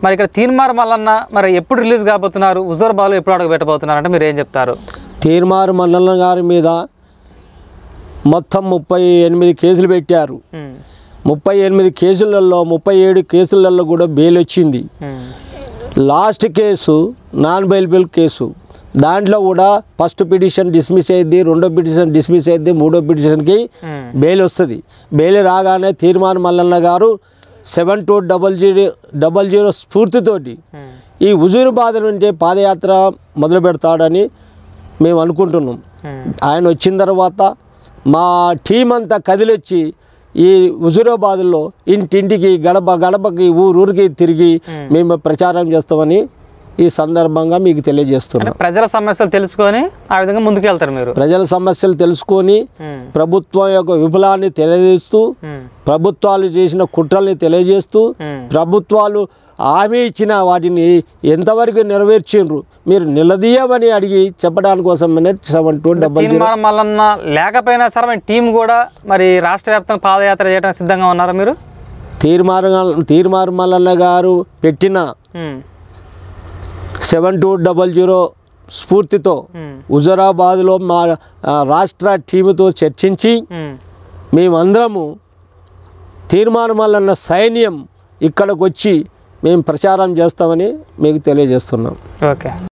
మరి ఇక్కడ తీన్మార్ మల్లన్న మరి ఎప్పుడు రిలీజ్ కాబోతున్నారు హుజూరాబాద్లో ఎప్పుడు అడుగు పెట్టబోతున్నారు అంటే మీరు ఏం చెప్తారు తీర్మారు మల్లన్న గారి మీద మొత్తం ముప్పై ఎనిమిది కేసులు పెట్టారు ఉమ్, ముప్పై ఎనిమిది కేసులలో ముప్పై ఏడు కేసులలో కూడా బెయిల్ వచ్చింది ఉమ్, last case non bailable case దాంట్లో కూడా ఫస్ట్ పిటిషన్ డిస్మిస్ అయ్యింది రెండో పిటిషన్ డిస్మిస్ అయ్యింది మూడో పిటిషన్కి ఉమ్, బెయిల్ వస్తుంది బెయిల్ రాగానే తీర్మానం మల్లన్న గారు seven two double zero double zero స్ఫూర్తితోటి ఉమ్, ఈ హుజూరుబాద్ నుండి పాదయాత్ర మొదలు పెడతాడని మేము అనుకుంటున్నాం ఉమ్. ఆయన వచ్చిన తర్వాత మా టీం అంతా కదిలొచ్చి ఈ హుజూరాబాద్లో ఇంటింటికి గడప గడపకి ఊరూరికి తిరిగి మేము ప్రచారం చేస్తామని ఈ సందర్భంగా మీకు తెలియజేస్తున్నాం అంటే ప్రజల సమస్యలు తెలుసుకొని ఆ విధంగా ముందుకు వెళ్తారు మీరు ప్రజల సమస్యలు తెలుసుకొని ఉమ్, ప్రభుత్వం యొక్క విఫలాన్ని తెలియజేస్తూ ఉమ్, ప్రభుత్వాలు చేసిన కుట్రల్ని తెలియజేస్తూ ఉమ్, ప్రభుత్వాలు హామీ ఇచ్చిన వాటిని ఎంతవరకు నెరవేర్చిండ్రు మీరు నిలదీయమని అడిగి చెప్పడానికి కోసం seven two double zero Teenmar Mallanna లేకపోయినా సరే మీ టీం కూడా మరి రాష్ట్ర వ్యాప్తంగా పాదయాత్ర చేయడానికి సిద్ధంగా ఉన్నారా మీరు తీర్మారు తీర్మారు మల్లన్న గారు పెట్టిన ఉమ్, సెవెన్ టూ డబల్ జీరో స్ఫూర్తితో ఉమ్, హుజరాబాద్లో మా ఆ, రాష్ట్ర టీముతో చర్చించి ఉమ్. మేమందరము తీర్మానం మల్లన్న సైన్యం ఇక్కడికి వచ్చి మేము ప్రచారం చేస్తామని మీకు తెలియజేస్తున్నాం ఓకే